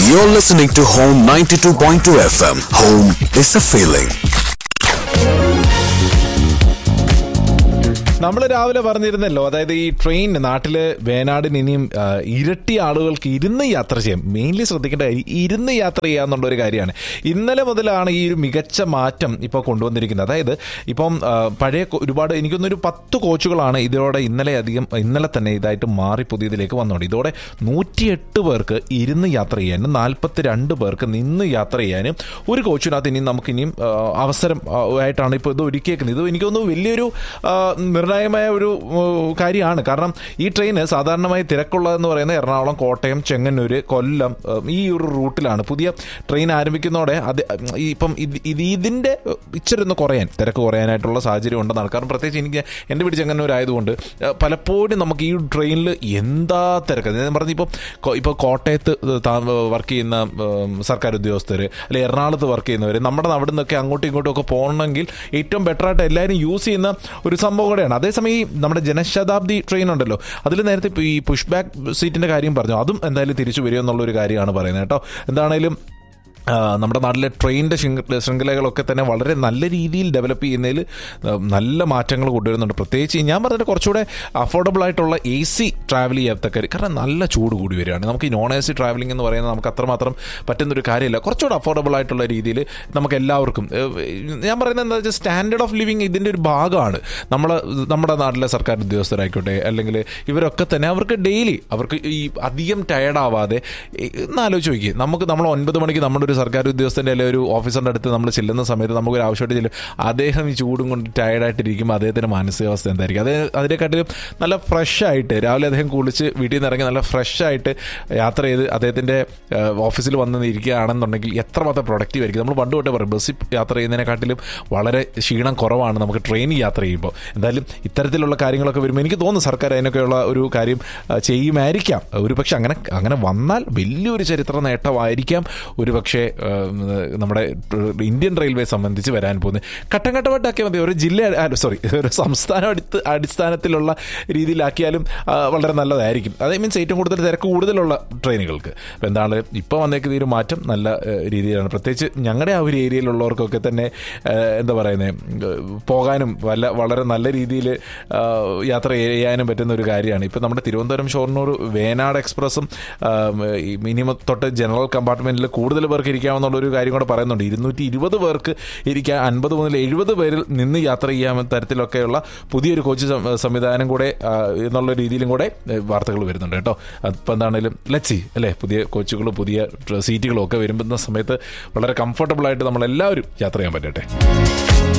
You're listening to Home 92.2 FM. Home is a feeling. നമ്മൾ രാവിലെ പറഞ്ഞിരുന്നല്ലോ അതായത് ഈ ട്രെയിൻ നാട്ടില് വേനാടിന് ഇനിയും ആ, ഇരട്ടി ആളുകൾക്ക് ഇരുന്ന് യാത്ര ചെയ്യാം മെയിൻലി ശ്രദ്ധിക്കേണ്ട കാര്യം ഇരുന്ന് യാത്ര ചെയ്യാന്നുള്ള ഒരു കാര്യമാണ് ഇന്നലെ മുതലാണ് ഈ ഒരു മികച്ച മാറ്റം ഇപ്പോൾ കൊണ്ടുവന്നിരിക്കുന്നത് അതായത് ഇപ്പം ആ, പഴയ കോ- ഒരുപാട് എനിക്കൊന്നൊരു പത്ത് കോച്ചുകളാണ് ഇതോടെ ഇന്നലെ അധികം ഇന്നലെ തന്നെ ഇതായിട്ട് മാറി പുതിയതിലേക്ക് വന്നുകൊണ്ട് ഇതോടെ നൂറ്റിയെട്ട് പേർക്ക് ഇരുന്ന് യാത്ര ചെയ്യാനും നാൽപ്പത്തി രണ്ട് പേർക്ക് നിന്ന് യാത്ര ചെയ്യാനും ഒരു കോച്ചിനകത്ത് ഇനി നമുക്ക് ഇനിയും ആ, അവസരം ആ, ആയിട്ടാണ് ഇപ്പോൾ ഇത് ഒരുക്കിയേക്കുന്നത് ഇത് എനിക്ക് തോന്നുന്നു വലിയൊരു ആ, നിർണായകമായ ഒരു ഉം, കാര്യമാണ് കാരണം ഈ ട്രെയിന് സാധാരണമായി തിരക്കുള്ളതെന്ന് പറയുന്നത് എറണാകുളം കോട്ടയം ചെങ്ങന്നൂർ കൊല്ലം ഉം, ഈ ഒരു റൂട്ടിലാണ് പുതിയ ട്രെയിൻ ആരംഭിക്കുന്നതോടെ അത് ഈ ഇപ്പം ഇത് ഇത് ഇതിൻ്റെ ഇച്ചിരി ഒന്ന് കുറയാൻ തിരക്ക് കുറയാനായിട്ടുള്ള സാഹചര്യം ഉണ്ടെന്നാണ് കാരണം പ്രത്യേകിച്ച് എനിക്ക് എൻ്റെ വീട് ചെങ്ങന്നൂർ ആയതുകൊണ്ട് ആ, പലപ്പോഴും നമുക്ക് ഈ ട്രെയിനിൽ എന്താ തിരക്ക് ഞാൻ പറഞ്ഞ ഇപ്പം കൊ- ഇപ്പോൾ കോട്ടയത്ത് വർക്ക് ചെയ്യുന്ന ഉം, സർക്കാർ ഉദ്യോഗസ്ഥർ അല്ലെങ്കിൽ എറണാകുളത്ത് വർക്ക് ചെയ്യുന്നവർ നമ്മുടെ അവിടെ നിന്നൊക്കെ അങ്ങോട്ടും ഇങ്ങോട്ടും ഒക്കെ പോകണമെങ്കിൽ ഏറ്റവും ബെറ്റർ ആയിട്ട് എല്ലാവരും യൂസ് ചെയ്യുന്ന ഒരു സംഭവം കൂടെയാണ് അതേസമയം ഈ നമ്മുടെ ജനശതാബ്ദി ട്രെയിൻ ഉണ്ടല്ലോ അതിൽ നേരത്തെ ഇപ്പൊ ഈ പുഷ് ബാക്ക് സീറ്റിന്റെ കാര്യം പറഞ്ഞു അതും എന്തായാലും തിരിച്ചു വരും എന്നുള്ള ഒരു കാര്യമാണ് പറയുന്നത് കേട്ടോ എന്താണേലും ആ, നമ്മുടെ നാട്ടിലെ ട്രെയിനിൻ്റെ ശൃംഖലകളൊക്കെ തന്നെ വളരെ നല്ല രീതിയിൽ ഡെവലപ്പ് ചെയ്യുന്നതിൽ ആ, നല്ല മാറ്റങ്ങൾ കൊണ്ടുവരുന്നുണ്ട് പ്രത്യേകിച്ച് ഞാൻ പറഞ്ഞിട്ട് കുറച്ചുകൂടെ അഫോർഡബിൾ ആയിട്ടുള്ള എ സി ട്രാവൽ ചെയ്യാത്തക്കാർ കാരണം നല്ല ചൂട് കൂടി വരികയാണ് നമുക്ക് ഈ നോൺ എ സി ട്രാവലിംഗ് എന്ന് പറയുന്നത് നമുക്ക് അത്രമാത്രം പറ്റുന്നൊരു കാര്യമില്ല കുറച്ചുകൂടെ അഫോർഡബിൾ ആയിട്ടുള്ള രീതിയിൽ നമുക്ക് എല്ലാവർക്കും ഏ, ഞാൻ പറയുന്നത് എന്താ വെച്ചാൽ സ്റ്റാൻഡേർഡ് ഓഫ് ലിവിങ് ഇതിൻ്റെ ഒരു ഭാഗമാണ് നമ്മളെ നമ്മുടെ നാട്ടിലെ സർക്കാർ ഉദ്യോഗസ്ഥരായിക്കോട്ടെ അല്ലെങ്കിൽ ഇവരൊക്കെ തന്നെ അവർക്ക് ഡെയിലി അവർക്ക് ഈ അധികം ടയർഡ് ആവാതെ എന്നാലോചിച്ച് നോക്കി നമുക്ക് നമ്മൾ ഒൻപത് മണിക്ക് നമ്മുടെ ഒരു സർക്കാർ ഉദ്യോഗസ്ഥൻ്റെ അല്ലെങ്കിൽ ഒരു ഓഫീസറിൻ്റെ അടുത്ത് നമ്മൾ ചെല്ലുന്ന സമയത്ത് നമുക്ക് ഒരു ആവശ്യമായിട്ട് ചെല്ലും അദ്ദേഹം ഈ ചൂടും കൊണ്ട് ടയർഡായിട്ടിരിക്കുമ്പോൾ അദ്ദേഹത്തിൻ്റെ മാനസികാവസ്ഥ എന്തായിരിക്കും അത് അതിനെക്കാട്ടിലും നല്ല ഫ്രഷ് ആയിട്ട് രാവിലെ അദ്ദേഹം കുളിച്ച് വീട്ടിൽ നിന്ന് ഇറങ്ങി നല്ല ഫ്രഷ് ആയിട്ട് യാത്ര ചെയ്ത് അദ്ദേഹത്തിൻ്റെ ഓഫീസിൽ വന്ന് ഇരിക്കുകയാണെന്നുണ്ടെങ്കിൽ എത്രമാത്രം പ്രൊഡക്റ്റീവ് ആയിരിക്കും നമ്മൾ പണ്ട് തൊട്ടേ പറയും ബസ്സിൽ യാത്ര ചെയ്യുന്നതിനെക്കാട്ടിലും വളരെ ക്ഷീണം കുറവാണ് നമുക്ക് ട്രെയിനിൽ യാത്ര ചെയ്യുമ്പോൾ എന്തായാലും ഇത്തരത്തിലുള്ള കാര്യങ്ങളൊക്കെ വരുമ്പോൾ എനിക്ക് തോന്നുന്നു സർക്കാർ അതിനൊക്കെയുള്ള ഒരു കാര്യം ആ, ചെയ്യുമായിരിക്കാം ഒരു പക്ഷെ അങ്ങനെ അങ്ങനെ വന്നാൽ വലിയൊരു ചരിത്ര നേട്ടമായിരിക്കാം ഒരു പക്ഷേ ആ, നമ്മുടെ ഇന്ത്യൻ റെയിൽവേ സംബന്ധിച്ച് വരാൻ പോകുന്നത് ഘട്ടം ഘട്ടമായിട്ടാക്കിയാൽ മതി ഒരു ജില്ല സോറി ഒരു സംസ്ഥാന അടുത്ത് അടിസ്ഥാനത്തിലുള്ള രീതിയിലാക്കിയാലും ആ, വളരെ നല്ലതായിരിക്കും അതേ മീൻസ് ഏറ്റവും കൂടുതൽ തിരക്ക് കൂടുതലുള്ള ട്രെയിനുകൾക്ക് അപ്പോൾ എന്താണ് ഇപ്പോൾ വന്നേക്കുന്ന ഈ ഒരു മാറ്റം നല്ല ആ, രീതിയിലാണ് പ്രത്യേകിച്ച് ഞങ്ങളുടെ ആ ഒരു ഏരിയയിലുള്ളവർക്കൊക്കെ തന്നെ ആ, എന്താ പറയുന്നത് പോകാനും വല്ല വളരെ നല്ല രീതിയിൽ യാത്ര ചെയ്യാനും പറ്റുന്ന ഒരു കാര്യമാണ് ഇപ്പം നമ്മുടെ തിരുവനന്തപുരം ഷൊർണൂർ വേനാട് എക്സ്പ്രസ്സും മിനിമം തൊട്ട് ജനറൽ കമ്പാർട്ട്മെന്റിൽ കൂടുതൽ പേർക്ക് ഇരിക്കാമെന്നുള്ള ഒരു കാര്യം കൂടെ പറയുന്നുണ്ട് ഇരുന്നൂറ്റി ഇരുപത് പേർക്ക് ഇരിക്കാൻ അൻപത് മുതൽ എഴുപത് പേരിൽ നിന്ന് യാത്ര ചെയ്യാമെന്ന തരത്തിലൊക്കെയുള്ള പുതിയൊരു കോച്ച് സം- സംവിധാനം കൂടെ ആ, എന്നുള്ള രീതിയിലും കൂടെ ഏ, വാർത്തകൾ വരുന്നുണ്ട് കേട്ടോ അപ്പം എന്താണേലും ലച്ചി അല്ലേ പുതിയ കോച്ചുകളും പുതിയ സീറ്റുകളും ഒക്കെ വരുമ്പോൾ സമയത്ത് വളരെ കംഫർട്ടബിൾ ആയിട്ട് നമ്മളെല്ലാവരും യാത്ര ചെയ്യാൻ പറ്റട്ടെ